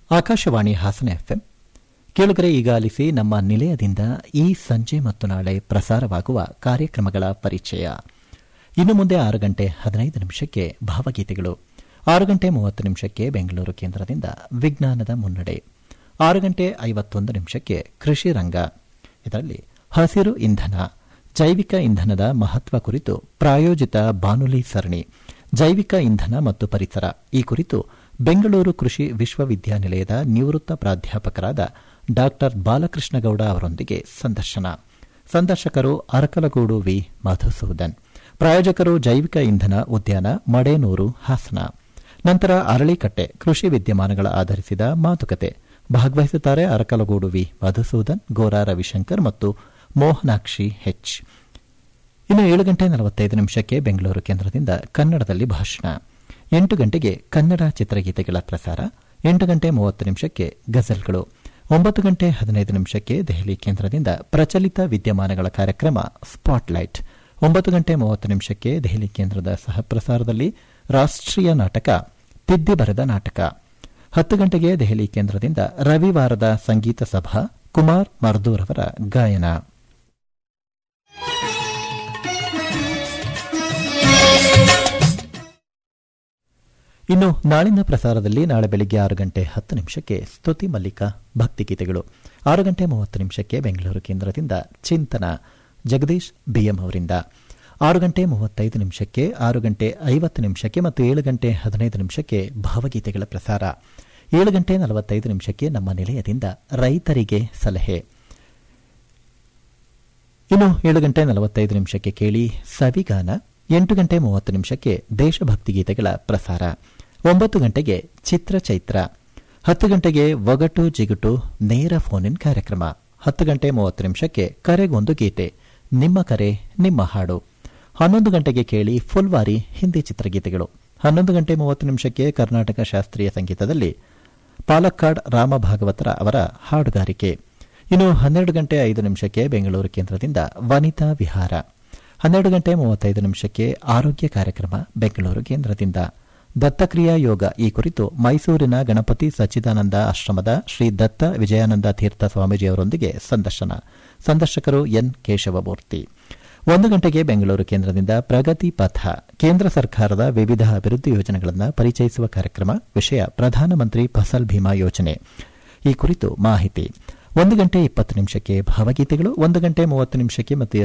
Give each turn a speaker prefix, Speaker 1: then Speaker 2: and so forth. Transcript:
Speaker 1: Akashvani Hassan FM ಕೇಳುಗರೆ ಈಗ ಆಲಿಸಿ ನಮ್ಮ ನಿಲಯದಿಂದ ಈ ಸಂಜೆ ಮತ್ತು ನಾಳೆ ಪ್ರಸಾರವಾಗುವ ಕಾರ್ಯಕ್ರಮಗಳ ಪರಿಚಯ ಇನ್ನು ಮುಂದೆ ಆರು ಗಂಟೆ ಹದಿನೈದು ನಿಮಿಷಕ್ಕೆ ಭಾವಗೀತೆಗಳು ಆರು ಗಂಟೆ ಮೂವತ್ತು ನಿಮಿಷಕ್ಕೆ ಬೆಂಗಳೂರು ಕೇಂದ್ರದಿಂದ ವಿಜ್ಞಾನದ ಮುನ್ನಡೆ ಆರು ಗಂಟೆ ಐವತ್ತೊಂದು ನಿಮಿಷಕ್ಕೆ ಕೃಷಿ ರಂಗ ಇದರಲ್ಲಿ ಹಸಿರು ಇಂಧನ ಜೈವಿಕ ಇಂಧನದ ಮಹತ್ವ ಕುರಿತು ಪ್ರಾಯೋಜಿತ ಬಾನುಲಿ ಸರಣಿ ಜೈವಿಕ ಇಂಧನ ಮತ್ತು ಪರಿಸರ ಈ ಕುರಿತು ಬೆಂಗಳೂರು ಕೃಷಿ ವಿಶ್ವವಿದ್ಯಾನಿಲಯದ ನಿವೃತ್ತ ಪ್ರಾಧ್ಯಾಪಕರಾದ ಡಾ ಬಾಲಕೃಷ್ಣಗೌಡ ಅವರೊಂದಿಗೆ ಸಂದರ್ಶನ ಸಂದರ್ಶಕರು ಅರಕಲಗೂಡು ವಿ ಮಧುಸೂದನ್ ಪ್ರಾಯೋಜಕರು ಜೈವಿಕ ಇಂಧನ ಉದ್ಯಾನ ಮಡೇನೂರು ಹಾಸನ ನಂತರ ಅರಳಿಕಟ್ಟೆ ಕೃಷಿ ವಿದ್ಯಮಾನಗಳ ಆಧರಿಸಿದ ಮಾತುಕತೆ ಭಾಗವಹಿಸುತ್ತಾರೆ ಅರಕಲಗೂಡು ವಿ ಮಧುಸೂದನ್ ಗೋರಾ ರವಿಶಂಕರ್ ಮತ್ತು ಮೋಹನಾಕ್ಷಿ ಹೆಚ್ ಇನ್ನು ಏಳು ಗಂಟೆ ನಲವತ್ತೈದು ನಿಮಿಷಕ್ಕೆ ಬೆಂಗಳೂರು ಕೇಂದ್ರದಿಂದ ಕನ್ನಡದಲ್ಲಿ ಭಾಷಣ ಎಂಟು ಗಂಟೆಗೆ ಕನ್ನಡ ಚಿತ್ರಗೀತೆಗಳ ಪ್ರಸಾರ ಎಂಟು ಗಂಟೆ ಮೂವತ್ತು ನಿಮಿಷಕ್ಕೆ ಗಜಲ್ಗಳು ಒಂಬತ್ತು ಗಂಟೆ ಹದಿನೈದು ನಿಮಿಷಕ್ಕೆ ದೆಹಲಿ ಕೇಂದ್ರದಿಂದ ಪ್ರಚಲಿತ ವಿದ್ಯಮಾನಗಳ ಕಾರ್ಯಕ್ರಮ ಸ್ಪಾಟ್ಲೈಟ್ ಒಂಬತ್ತು ಗಂಟೆ ಮೂವತ್ತು ನಿಮಿಷಕ್ಕೆ ದೆಹಲಿ ಕೇಂದ್ರದ ಸಹ ಪ್ರಸಾರದಲ್ಲಿ ರಾಷ್ಟೀಯ ನಾಟಕ ತಿದ್ದಿ ಬರೆದ ನಾಟಕ ಹತ್ತು ಗಂಟೆಗೆ ದೆಹಲಿ ಕೇಂದ್ರದಿಂದ ರವಿವಾರದ ಸಂಗೀತ ಸಭಾ ಕುಮಾರ್ ಮರ್ದೂರ್ ಅವರ ಗಾಯನ ಇನ್ನು ನಾಳಿನ ಪ್ರಸಾರದಲ್ಲಿ ನಾಳೆ ಬೆಳಿಗ್ಗೆ ಆರು ಗಂಟೆ ಹತ್ತು ನಿಮಿಷಕ್ಕೆ ಸ್ತುತಿ ಮಲ್ಲಿಕ ಭಕ್ತಿಗೀತೆಗಳು ಆರು ಗಂಟೆ ಮೂವತ್ತು ನಿಮಿಷಕ್ಕೆ ಬೆಂಗಳೂರು ಕೇಂದ್ರದಿಂದ ಚಿಂತನ ಜಗದೀಶ್ ಬಿಎಂ ಅವರಿಂದ ಆರು ಗಂಟೆ ಮೂವತ್ತೈದು ನಿಮಿಷಕ್ಕೆ ಆರು ಗಂಟೆ ಐವತ್ತು ನಿಮಿಷಕ್ಕೆ ಮತ್ತು ಏಳು ಗಂಟೆ ಹದಿನೈದು ನಿಮಿಷಕ್ಕೆ ಭಾವಗೀತೆಗಳ ಪ್ರಸಾರ ಏಳು ಗಂಟೆ ನಲವತ್ತೈದು ನಿಮಿಷಕ್ಕೆ ನಮ್ಮ ನಿಲಯದಿಂದ ರೈತರಿಗೆ ಸಲಹೆ ಇನ್ನು ಏಳು ಗಂಟೆ ನಲವತ್ತೈದು ನಿಮಿಷಕ್ಕೆ ಕೇಳಿ ಸವಿಗಾನ ಎಂಟು ಗಂಟೆ ಮೂವತ್ತು ನಿಮಿಷಕ್ಕೆ ದೇಶಭಕ್ತಿ ಗೀತೆಗಳ ಪ್ರಸಾರ ಒಂಬತ್ತು ಗಂಟೆಗೆ ಚಿತ್ರಚೈತ್ರ ಹತ್ತು ಗಂಟೆಗೆ ಒಗಟು ಜಿಗುಟು ನೇರ ಫೋನ್ ಇನ್ ಕಾರ್ಯಕ್ರಮ ಹತ್ತು ಗಂಟೆ ಮೂವತ್ತು ನಿಮಿಷಕ್ಕೆ ಕರೆಗೊಂದು ಗೀತೆ ನಿಮ್ಮ ಕರೆ ನಿಮ್ಮ ಹಾಡು ಹನ್ನೊಂದು ಗಂಟೆಗೆ ಕೇಳಿ ಫುಲ್ವಾರಿ ಹಿಂದಿ ಚಿತ್ರಗೀತೆಗಳು ಹನ್ನೊಂದು ಗಂಟೆ ಮೂವತ್ತು ನಿಮಿಷಕ್ಕೆ ಕರ್ನಾಟಕ ಶಾಸ್ತ್ರೀಯ ಸಂಗೀತದಲ್ಲಿ ಪಾಲಕ್ಕಾಡ್ ರಾಮಭಾಗವತರ ಅವರ ಹಾಡುಗಾರಿಕೆ ಇನ್ನು ಹನ್ನೆರಡು ಗಂಟೆ ಐದು ನಿಮಿಷಕ್ಕೆ ಬೆಂಗಳೂರು ಕೇಂದ್ರದಿಂದ ವನಿತಾ ವಿಹಾರ ಹನ್ನೆರಡು ಗಂಟೆ ಮೂವತ್ತೈದು ನಿಮಿಷಕ್ಕೆ ಆರೋಗ್ಯ ಕಾರ್ಯಕ್ರಮ ಬೆಂಗಳೂರು ಕೇಂದ್ರದಿಂದ ದತ್ತಕ್ರಿಯಾ ಯೋಗ ಈ ಕುರಿತು ಮೈಸೂರಿನ ಗಣಪತಿ ಸಚ್ಚಿದಾನಂದ ಆಶ್ರಮದ ಶ್ರೀ ದತ್ತ ವಿಜಯಾನಂದ ತೀರ್ಥ ಸ್ವಾಮೀಜಿಯವರೊಂದಿಗೆ ಸಂದರ್ಶನ ಸಂದರ್ಶಕರು ಎನ್ ಕೇಶವಮೂರ್ತಿ ಒಂದು ಗಂಟೆಗೆ ಬೆಂಗಳೂರು ಕೇಂದ್ರದಿಂದ ಪ್ರಗತಿ ಪಥ ಕೇಂದ್ರ ಸರ್ಕಾರದ ವಿವಿಧ ಅಭಿವೃದ್ಧಿ ಯೋಜನೆಗಳನ್ನು ಪರಿಚಯಿಸುವ ಕಾರ್ಯಕ್ರಮ ವಿಷಯ ಪ್ರಧಾನಮಂತ್ರಿ ಫಸಲ್ ಭೀಮಾ ಯೋಜನೆ ಈ ಕುರಿತು ಮಾಹಿತಿ ಒಂದು ಗಂಟೆ ಇಪ್ಪತ್ತು ನಿಮಿಷಕ್ಕೆ ಭಾವಗೀತೆಗಳು ಒಂದು ಗಂಟೆ ಮೂವತ್ತು ನಿಮಿಷಕ್ಕೆ ಮತ್ತು